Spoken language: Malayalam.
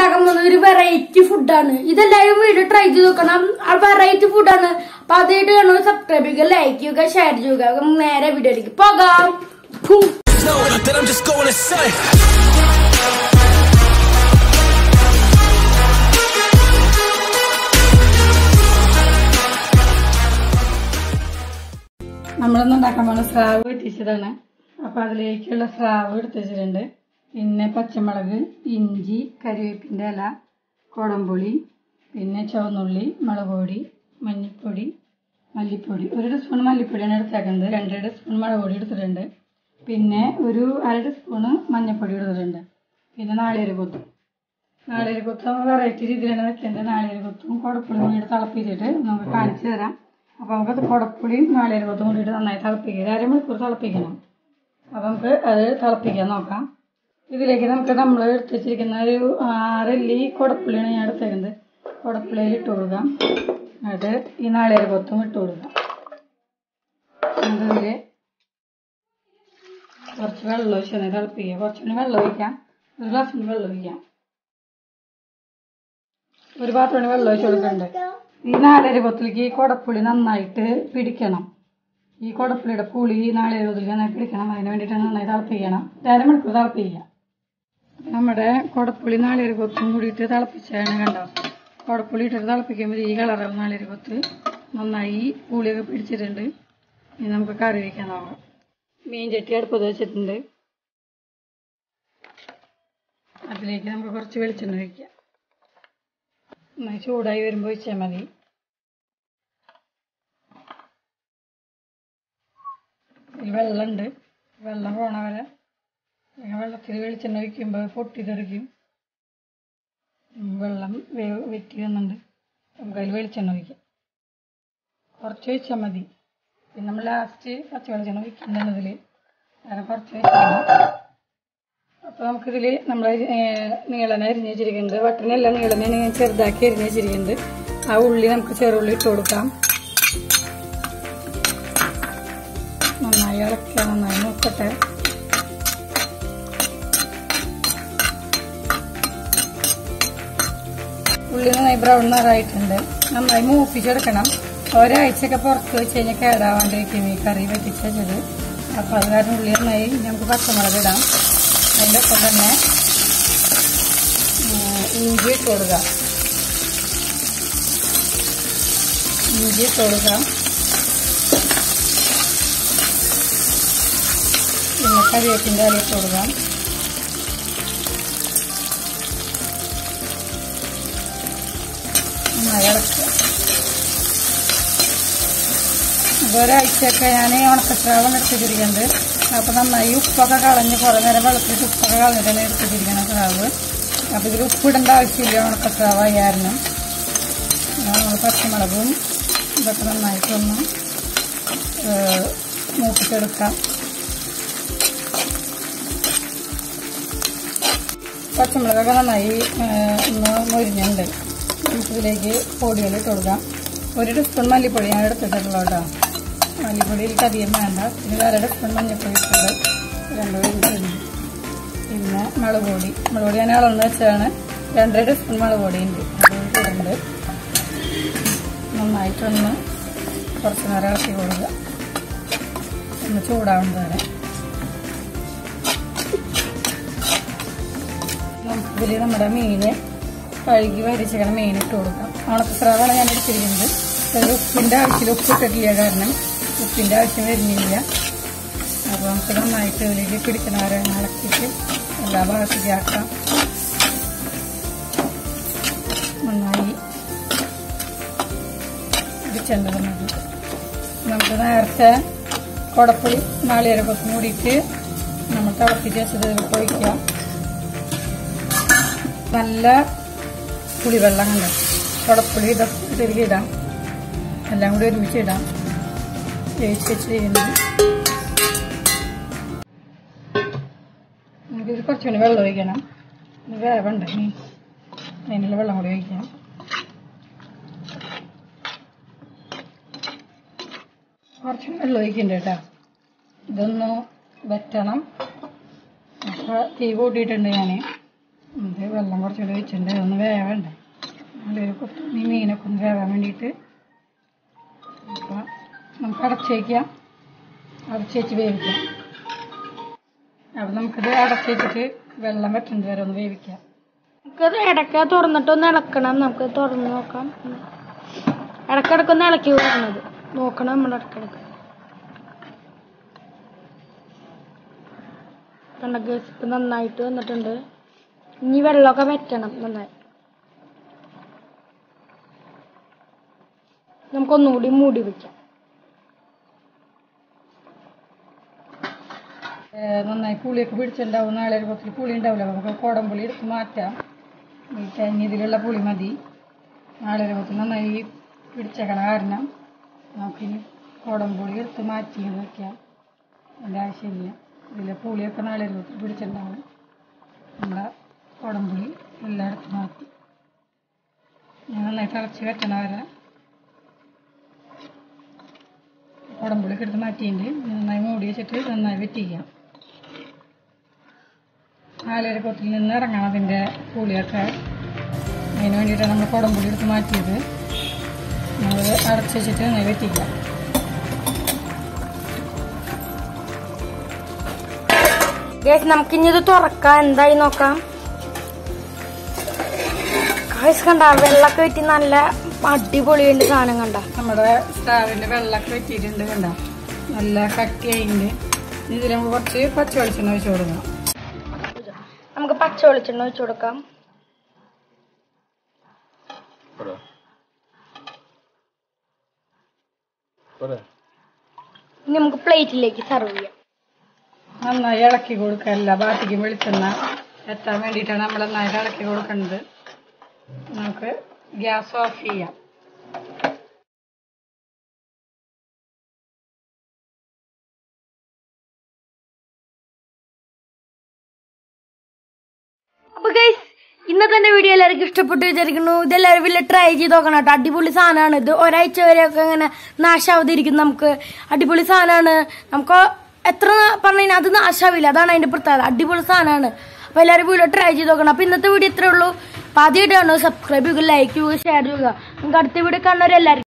ഉണ്ടാക്കാൻ പോകുന്നത് ഒരു വെറൈറ്റി ഫുഡാണ് ഇതെല്ലാവരും വീഡിയോ ട്രൈ ചെയ്ത് നോക്കണം ആ വെറൈറ്റി ഫുഡാണ് അപ്പൊ അതായിട്ട് കാണുമ്പോൾ സബ്സ്ക്രൈബ് ചെയ്യുക ലൈക്ക് ചെയ്യുക ഷെയർ ചെയ്യുക നമുക്ക് നേരെ വീഡിയോയിലേക്ക് പോകാം ഫും. know that I'm just going to say. നമ്മളിന്ന് ഉണ്ടാക്കാൻ പോകുന്ന സ്രാവ് വെട്ടിച്ചതാണ് അപ്പൊ അതിലേക്കുള്ള സ്രാവ് എടുത്ത് വെച്ചിട്ടുണ്ട് പിന്നെ പച്ചമുളക് ഇഞ്ചി കരിവേപ്പിൻ്റെ ഇല കുടംപുളി പിന്നെ ചുവന്നുള്ളി മുളക് പൊടി മഞ്ഞൾപ്പൊടി മല്ലിപ്പൊടി ഒരു ടീസ്പൂൺ മല്ലിപ്പൊടിയാണ് എടുത്തേക്കുന്നത് രണ്ട് ടീസ്പൂൺ മുളക് പൊടി എടുത്തിട്ടുണ്ട് പിന്നെ ഒരു അര ടീസ്പൂണ് മഞ്ഞൾപ്പൊടി എടുത്തിട്ടുണ്ട് പിന്നെ നാളികേര കൊത്തും നാളികേര കൊത്തും വെറൈറ്റി രീതിയിലാണ് വെക്കേണ്ടത് നാളികേര കൊത്തും കുടപ്പുളിയും കൂടി തിളപ്പിച്ചിട്ട് നമുക്ക് കാണിച്ചു തരാം അപ്പോൾ നമുക്ക് കുടപ്പുളിയും നാളികേര കൊത്തും കൂടിയിട്ട് നന്നായി തിളപ്പിക്കുക ഒരു അരമണിക്കൂർ തിളപ്പിക്കണം അപ്പോൾ നമുക്ക് അത് തിളപ്പിക്കാൻ നോക്കാം ഇതിലേക്ക് നമുക്ക് നമ്മൾ എടുത്ത് വെച്ചിരിക്കുന്ന ഒരു ആറല്ലി കുടപ്പുളിയാണ് ഞാൻ എടുത്തേക്കുന്നത് കുടപ്പുളിയിൽ ഇട്ട് കൊടുക്കാം എന്നിട്ട് ഈ നാളികേര കൊത്തും ഇട്ട് കൊടുക്കാം അതിൽ കുറച്ച് വെള്ളം ഒഴിച്ച് ഒന്ന് തിളപ്പിക്കുക കുറച്ചുകൂടി വെള്ളം ഒഴിക്കാം ഒരു ഗ്ലാസ്സിന് വെള്ളം ഒഴിക്കാം ഒരു പാത്രമാണ് വെള്ളം ഒഴിച്ച് കൊടുക്കുന്നുണ്ട് ഈ നാലര കൊത്തിലേക്ക് ഈ കുടപ്പുളി നന്നായിട്ട് പിടിക്കണം ഈ കുടപ്പുളിയുടെ പുളി നാളെ കൊത്തിലേക്ക് നന്നായി പിടിക്കണം അതിന് വേണ്ടിയിട്ട് നന്നായി തിളപ്പിക്കണം ഒരു അരമണിക്കൂർ തിളപ്പിക്കുക നമ്മുടെ കുടപ്പുളി നാളികേര കൊത്തും കൂടിയിട്ട് തിളപ്പിച്ചാണ് കണ്ടോ കുടപ്പുളി ഇട്ടിട്ട് തിളപ്പിക്കുമ്പോൾ ഈ കളറുള്ള നാളികേര കൊത്ത് നന്നായി പുളിയൊക്കെ പിടിച്ചിട്ടുണ്ട് ഇനി നമുക്ക് കറി വയ്ക്കാൻ നോക്കാം മീൻ ചട്ടി അടുപ്പത്ത് വെച്ചിട്ടുണ്ട് അതിലേക്ക് നമുക്ക് കുറച്ച് വെളിച്ചെണ്ണ ഒഴിക്കാം നന്നായി ചൂടായി വരുമ്പോൾ ഒഴിച്ചാൽ മതി ഇതിൽ വെള്ളമുണ്ട് വെള്ളം പോണ വരെ ഇങ്ങനെ വെള്ളത്തിൽ വെളിച്ചെണ്ണ ഒഴിക്കുമ്പോൾ പൊട്ടിത്തെറിക്കും ഉം, വെള്ളം വേ- വെറ്റി വന്നുണ്ട് നമുക്ക് അതിൽ വെളിച്ചെണ്ണ ഒഴിക്കാം കുറച്ച് ഒഴിച്ചാൽ മതി പിന്നെ നമ്മൾ ലാസ്റ്റ് പച്ച വെളിച്ചെണ്ണ ഒഴിക്കേണ്ടത് ഇതിൽ അങ്ങനെ കുറച്ച് ഒഴിച്ചാൽ അപ്പോൾ നമുക്കിതിൽ നമ്മൾ നീളനെ അരിഞ്ഞ് വെച്ചിരിക്കുന്നത് വട്ടനല്ല നീളനെ ഞാൻ ചെറുതാക്കി അരിഞ്ഞ് വെച്ചിരിക്കുന്നത് ആ ഉള്ളി നമുക്ക് ചെറുള്ളി ഇട്ട് കൊടുക്കാം നന്നായി ഇളക്കുക നന്നായി നോക്കട്ടെ ഉള്ളി നന്നായി ബ്രൗൺ നിറായിട്ടുണ്ട് നന്നായി മൂപ്പിച്ചെടുക്കണം ഒരാഴ്ചയൊക്കെ പുറത്ത് വെച്ച് കഴിഞ്ഞാൽ കേടാവാണ്ടിരിക്കും ഈ കറി വെട്ടിച്ച് വെച്ചത് അപ്പോൾ അത് കാരണം ഉള്ളി നന്നായി നമുക്ക് പച്ചമുളക് ഇടാം അതിൻ്റെ ഒപ്പം തന്നെ ഉം, ഇഞ്ചി ഇട്ട് കൊടുക്കാം ഇഞ്ചി ഇട്ട് കൊടുക്കാം പിന്നെ കരിവേപ്പിൻ്റെ ഇല ഇട്ട് കൊടുക്കാം നന്നായി ഇളക്കുക ഒരാഴ്ചയൊക്കെ ഞാൻ ഉണക്കസ്രാവം എടുത്തിരിക്കുന്നത് അപ്പോൾ നന്നായി ഉപ്പൊക്കെ കളഞ്ഞ് കുറേ നേരം വെള്ളത്തിൽ ഉപ്പൊക്കെ കളഞ്ഞിട്ടാണ് എടുത്തിരിക്കണം സ്രാവ് അപ്പോൾ ഇതിൽ ഉപ്പിടേണ്ട ആവശ്യമില്ല ഉണക്കസ്രാവായി കാരണം നമ്മൾ പച്ചമുളകും ഇതൊക്കെ നന്നായിട്ടൊന്ന് ഏഹ്, മൂപ്പിച്ചെടുക്കാം പച്ചമുളകൊക്കെ നന്നായി ഏഹ്, ഒന്ന് മൊരിഞ്ഞുണ്ട് ഇതിലേക്ക് പൊടികൾ ഇട്ട് കൊടുക്കാം ഒരു ടീസ്പൂൺ മല്ലിപ്പൊടി ഞാൻ എടുത്തിട്ടുള്ളൂ കേട്ടോ മല്ലിപ്പൊടിയിൽ അധികം വേണ്ട പിന്നെ അര ടീസ്പൂൺ മഞ്ഞൾപ്പൊടി ഇട്ടിട്ട് രണ്ട് പേര് പിന്നെ മുളക് പൊടി മുളക് പൊടി ഞാൻ അളന്ന് വെച്ചതാണ് രണ്ടര ടീസ്പൂൺ മുളക് പൊടി ഉണ്ട് അത് ഇടുന്നുണ്ട് നന്നായിട്ടൊന്ന് കുറച്ച് നേരം ഇളക്കി കൊടുക്കുക ഒന്ന് ചൂടാവുന്നത് വരെ നമുക്കിതിൽ നമ്മുടെ മീന് കഴുകി വരിച്ചിരിക്കണ മീൻ ഇട്ട് കൊടുക്കാം ഉണക്കസ്രാവാണ് ഞാൻ എടുത്തിരിക്കുന്നത് അതിൽ ഉപ്പിൻ്റെ ആവശ്യമില്ല ഉപ്പ് ഇട്ടിട്ടില്ല കാരണം ഉപ്പിൻ്റെ ആവശ്യം വരുന്നില്ല അപ്പോൾ നമുക്ക് നന്നായിട്ട് ഇതിലേക്ക് പിടിക്കണ വരെ ഇളക്കിയിട്ട് എല്ലാ ഭാഗത്തേക്ക് ആക്കാം നന്നായി ഇടിച്ചേണ്ടത് മതി നമുക്ക് നേരത്തെ കുടപ്പുളി നാളികേരക്കൊക്കെ കൂടിയിട്ട് നമ്മൾ തിളപ്പിച്ച് വെച്ചത് ഇതിലേക്ക് ഒഴിക്കാം നല്ല പുളിവെള്ളം കണ്ട് കുടപ്പുളി ഇതൊക്കെ തിരികെ ഇടാം എല്ലാം കൂടി ഒരുമിച്ച് ഇടാം വേവിച്ച് വെച്ച് ചെയ്യുന്നത് നമുക്കിത് കുറച്ചുകൂടി വെള്ളം ഒഴിക്കണം ഇത് വേവുണ്ട് ഇനി അതിനുള്ള വെള്ളം കൂടി ഒഴിക്കാം കുറച്ച് വെള്ളം ഒഴിക്കുന്നുണ്ട് കേട്ടോ ഇതൊന്ന് വറ്റണം അപ്പോൾ തീ കൂട്ടിയിട്ടുണ്ട് ഞാൻ ഇത് വെള്ളം കുറച്ചുകൂടി ഒഴിച്ചിട്ടുണ്ട് ഒന്ന് വേവണ്ടേ നല്ലൊരു കൊത്തു ഈ മീനൊക്കെ ഒന്ന് വേവാൻ വേണ്ടിയിട്ട് അപ്പം നമുക്ക് അടച്ച് വയ്ക്കാം അടച്ച് വെച്ച് വേവിക്കാം അപ്പം നമുക്കിത് അടച്ച് വെച്ചിട്ട് വെള്ളം വെട്ടുന്നത് വരെ ഒന്ന് വേവിക്കാം നമുക്കത് ഇടയ്ക്ക് തുറന്നിട്ട് ഒന്ന് ഇളക്കണം നമുക്ക് തുറന്ന് നോക്കാം ഇടയ്ക്കിടയ്ക്ക് ഒന്ന് ഇളക്കി വരുന്നത് നോക്കണം നമ്മൾ ഇടയ്ക്കിടയ്ക്ക് കണ്ടൊക്കെ ഇപ്പം നന്നായിട്ട് വന്നിട്ടുണ്ട് ഇനി വെള്ളമൊക്കെ വറ്റണം നന്നായി നമുക്കൊന്നുകൂടി മൂടി വയ്ക്കാം ഏഹ് നന്നായി പുളിയൊക്കെ പിടിച്ചിട്ടുണ്ടാവും നാളെ ഒരു കുറച്ച് പുളി ഉണ്ടാവില്ല നമുക്ക് കുടംപുളി എടുത്ത് മാറ്റാം ഈ തേങ്ങ ഇതിലുള്ള പുളി മതി നാളെ ഒരു കുറച്ച് നന്നായി പിടിച്ചേക്കണ കാരണം നമുക്കിനി കുടംപുളി എടുത്ത് മാറ്റി വയ്ക്കാം അതിൻ്റെ ആവശ്യമില്ല ഇതിലെ പുളിയൊക്കെ നാളെ ഒരു കുറച്ച് പിടിച്ചിട്ടുണ്ടാവും നമ്മുടെ കുടംപുളി എല്ലാം എടുത്ത് മാറ്റി ഞാൻ നന്നായി തിളച്ച് വെട്ടണ വരെ കുടംപുളിയൊക്കെ എടുത്ത് മാറ്റിയിട്ടുണ്ട് നന്നായി മൂടി വെച്ചിട്ട് നന്നായി വെറ്റിക്കാം ആലരക്കൊത്തിൽ നിന്ന് ഇറങ്ങണം അതിൻ്റെ പുളിയൊക്കെ അതിന് വേണ്ടിയിട്ടാണ് നമ്മൾ കുടംപുളി എടുത്ത് മാറ്റിയത് നമ്മൾ അടച്ച് വെച്ചിട്ട് നന്നായി വെറ്റിക്കാം ഗേസ് നമുക്കിനി ഇത് തുറക്കാം എന്തായി നോക്കാം ഗൈസ് കണ്ട വെള്ളമൊക്കെ വെറ്റി നല്ല അടിപൊളിയുണ്ട് സാധനം കണ്ട നമ്മുടെ സ്റ്റാവിൻ്റെ വെള്ളമൊക്കെ വെറ്റിയിട്ടുണ്ട് കണ്ട നല്ല കട്ടിയായിട്ടുണ്ട് ഇതിൽ നമുക്ക് കുറച്ച് പച്ച വെളിച്ചെണ്ണ ഒഴിച്ച് കൊടുക്കണം നമുക്ക് പച്ച വെളിച്ചെണ്ണ ഒഴിച്ചു കൊടുക്കാം ഇനി നമുക്ക് പ്ലേറ്റിലേക്ക് സെർവ് ചെയ്യാം നന്നായി ഇളക്കി കൊടുക്കുക എല്ലാ ഭാഗത്തേക്കും വെളിച്ചെണ്ണ എത്താൻ വേണ്ടിയിട്ടാണ് നമ്മൾ നന്നായിട്ട് ഇളക്കി കൊടുക്കുന്നത് നമുക്ക് ഗ്യാസ് ഓഫ് ചെയ്യാം അപ്പൊ ഗൈസ് ഇന്നത്തെ എന്റെ വീഡിയോ എല്ലാവർക്കും ഇഷ്ടപ്പെട്ടു വിചാരിക്കുന്നു ഇതെല്ലാവരും വലിയ ട്രൈ ചെയ്ത് നോക്കണം കേട്ടോ അടിപൊളി സാധനമാണ് ഇത് ഒരാഴ്ച വരെയൊക്കെ ഇങ്ങനെ നാശാവാതിരിക്കും നമുക്ക് അടിപൊളി സാധനമാണ് നമുക്ക് എത്ര പറഞ്ഞു കഴിഞ്ഞാൽ അത് നാശാവില്ല അതാണ് അതിന്റെ പ്രത്യേകത അടിപൊളി സാധനമാണ് അപ്പൊ എല്ലാവരും വീഡിയോ ട്രൈ ചെയ്ത് നോക്കണം അപ്പൊ ഇന്നത്തെ വീഡിയോ ഇത്രേ ഉള്ളൂ അപ്പൊ ആദ്യമായിട്ട് കാണുക സബ്സ്ക്രൈബ് ചെയ്യുക ലൈക്ക് ചെയ്യുക ഷെയർ ചെയ്യുക നമുക്ക് അടുത്ത വീഡിയോ കാണുന്നവരെല്ലാവരും